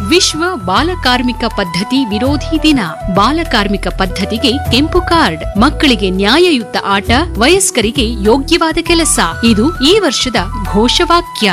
ವಿಶ್ವ ಬಾಲಕಾರ್ಮಿಕ ಪದ್ಧತಿ ವಿರೋಧಿ ದಿನ ಬಾಲಕಾರ್ಮಿಕ ಪದ್ಧತಿಗೆ ಕೆಂಪು ಕಾರ್ಡ್ ಮಕ್ಕಳಿಗೆ ನ್ಯಾಯಯುತ ಆಟ ವಯಸ್ಕರಿಗೆ ಯೋಗ್ಯವಾದ ಕೆಲಸ ಇದು ಈ ವರ್ಷದ ಘೋಷವಾಕ್ಯ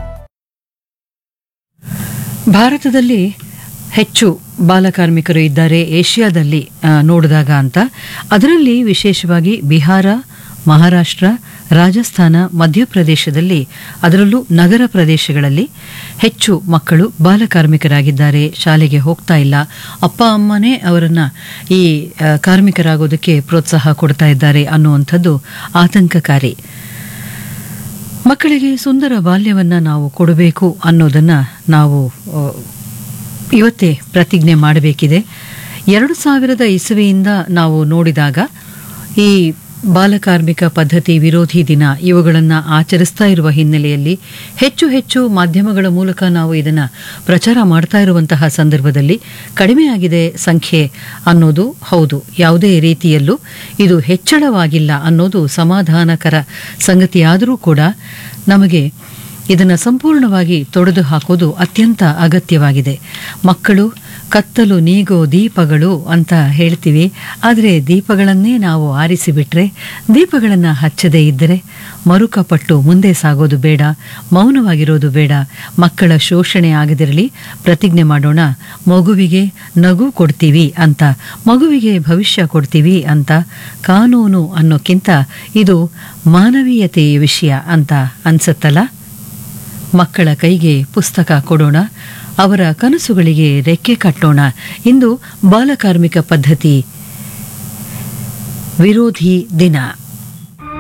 ಭಾರತದಲ್ಲಿ ಹೆಚ್ಚು ಬಾಲಕಾರ್ಮಿಕರು ಇದ್ದಾರೆ ಏಷ್ಯಾದಲ್ಲಿ ಆ, ನೋಡಿದಾಗ ಅಂತ ಅದರಲ್ಲಿ ವಿಶೇಷವಾಗಿ ಬಿಹಾರ ಮಹಾರಾಷ್ಟ್ರ ರಾಜಸ್ಥಾನ ಮಧ್ಯಪ್ರದೇಶದಲ್ಲಿ ಅದರಲ್ಲೂ ನಗರ ಪ್ರದೇಶಗಳಲ್ಲಿ ಹೆಚ್ಚು ಮಕ್ಕಳು ಬಾಲಕಾರ್ಮಿಕರಾಗಿದ್ದಾರೆ ಶಾಲೆಗೆ ಹೋಗ್ತಾ ಇಲ್ಲ ಅಪ್ಪ ಅಮ್ಮನೇ ಅವರನ್ನ ಈ ಆ, ಕಾರ್ಮಿಕರಾಗೋದಕ್ಕೆ ಪ್ರೋತ್ಸಾಹ ಕೊಡ್ತಾ ಇದ್ದಾರೆ ಅನ್ನುವಂಥದ್ದು ಆತಂಕಕಾರಿ ಮಕ್ಕಳಿಗೆ ಸುಂದರ ಬಾಲ್ಯವನ್ನ ನಾವು ಕೊಡಬೇಕು ಅನ್ನೋದನ್ನ ನಾವು ಆ, ಇವತ್ತೇ ಪ್ರತಿಜ್ಞೆ ಮಾಡಬೇಕಿದೆ ಎರಡು ಸಾವಿರದ ಇಸವಿಯಿಂದ ನಾವು ನೋಡಿದಾಗ ಈ ಬಾಲಕಾರ್ಮಿಕ ಪದ್ಧತಿ ವಿರೋಧಿ ದಿನ ಇವುಗಳನ್ನು ಆಚರಿಸ್ತಾ ಇರುವ ಹಿನ್ನೆಲೆಯಲ್ಲಿ ಹೆಚ್ಚು ಹೆಚ್ಚು ಮಾಧ್ಯಮಗಳ ಮೂಲಕ ನಾವು ಇದನ್ನು ಪ್ರಚಾರ ಮಾಡ್ತಾ ಇರುವಂತಹ ಸಂದರ್ಭದಲ್ಲಿ ಕಡಿಮೆಯಾಗಿದೆ ಸಂಖ್ಯೆ ಅನ್ನೋದು ಹೌದು ಯಾವುದೇ ರೀತಿಯಲ್ಲೂ ಇದು ಹೆಚ್ಚಳವಾಗಿಲ್ಲ ಅನ್ನೋದು ಸಮಾಧಾನಕರ ಸಂಗತಿಯಾದರೂ ಕೂಡ ನಮಗೆ ಇದನ್ನು ಸಂಪೂರ್ಣವಾಗಿ ತೊಡೆದು ಹಾಕೋದು ಅತ್ಯಂತ ಅಗತ್ಯವಾಗಿದೆ ಮಕ್ಕಳು ಕತ್ತಲು ನೀಗೋ ದೀಪಗಳು ಅಂತ ಹೇಳ್ತೀವಿ ಆದರೆ ದೀಪಗಳನ್ನೇ ನಾವು ಆರಿಸಿಬಿಟ್ರೆ ದೀಪಗಳನ್ನು ಹಚ್ಚದೇ ಇದ್ದರೆ ಮರುಕಪಟ್ಟು ಮುಂದೆ ಸಾಗೋದು ಬೇಡ ಮೌನವಾಗಿರೋದು ಬೇಡ ಮಕ್ಕಳ ಶೋಷಣೆ ಆಗದಿರಲಿ ಪ್ರತಿಜ್ಞೆ ಮಾಡೋಣ ಮಗುವಿಗೆ ನಗು ಕೊಡ್ತೀವಿ ಅಂತ ಮಗುವಿಗೆ ಭವಿಷ್ಯ ಕೊಡ್ತೀವಿ ಅಂತ ಕಾನೂನು ಅನ್ನೋಕ್ಕಿಂತ ಇದು ಮಾನವೀಯತೆಯ ವಿಷಯ ಅಂತ ಅನ್ಸತ್ತಲ್ಲ ಮಕ್ಕಳ ಕೈಗೆ ಪುಸ್ತಕ ಕೊಡೋಣ ಅವರ ಕನಸುಗಳಿಗೆ ರೆಕ್ಕೆ ಕಟ್ಟೋಣ ಇಂದು ಬಾಲಕಾರ್ಮಿಕ ಪದ್ಧತಿ ವಿರೋಧಿ ದಿನ